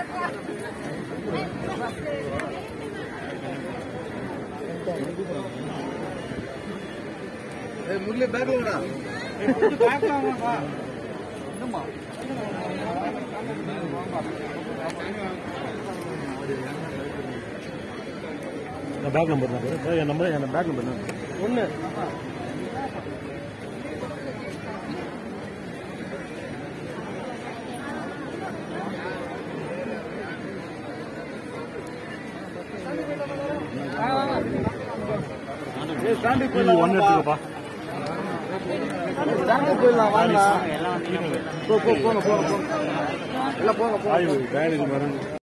முரளி பேக்ல விடா என் பேக் நம்பர் தான் சார் என் நம்பர் என் பேக் நம்பர் தான் ஒண்ணு தாண்டி போயிடலாம் ஒன்று எடுத்துக்கப்பா தாண்டி போயிடலாம் வாங்க போ போ போங்க போங்க போங்க எல்லாம் போங்க போங்க ஆய்வு வேலைக்கு வரணும்